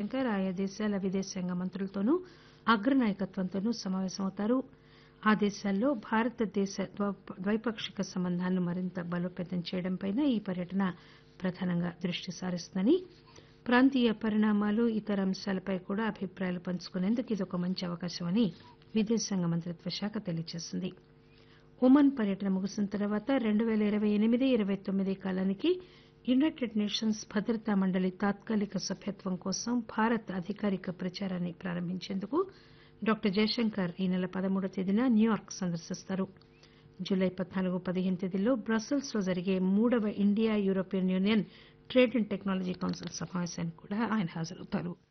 జయశంకర్ ఆయా దేశాల విదేశాంగ మంత్రులతోనూ అగ్రనాయకత్వంతోనూ సమావేశమవుతారు ఆ దేశాల్లో భారతదేశ ద్వైపాక్షిక సంబంధాలను మరింత బలోపేతం చేయడంపై ఈ పర్యటన ప్రధానంగా దృష్టి సారిస్తుందని ప్రాంతీయ పరిణామాలు ఇతర అంశాలపై కూడా అభిప్రాయాలు పంచుకునేందుకు ఇదొక మంచి అవకాశమని విదేశాంగ మంత్రిత్వ శాఖ తెలియజేసింది ఒమన్ పర్యటన ముగిసిన తర్వాత రెండు పేల ఇరవై ఎనిమిది ఇరవై తొమ్మిది కాలానికి యునైటెడ్ నేషన్స్ భద్రతా మండలి తాత్కాలిక సభ్యత్వం కోసం భారత్ అధికారిక ప్రచారాన్ని ప్రారంభించేందుకు డాక్టర్ జయశంకర్ ఈ నెల పదమూడవ తేదీన న్యూయార్క్ సందర్శిస్తారు జులై పద్నాలుగు పదిహేను తేదీల్లో బ్రసెల్స్ లో జరిగే మూడవ India European Union trade and technology council సమావేశానికి కూడా ఆయన హాజరవుతారు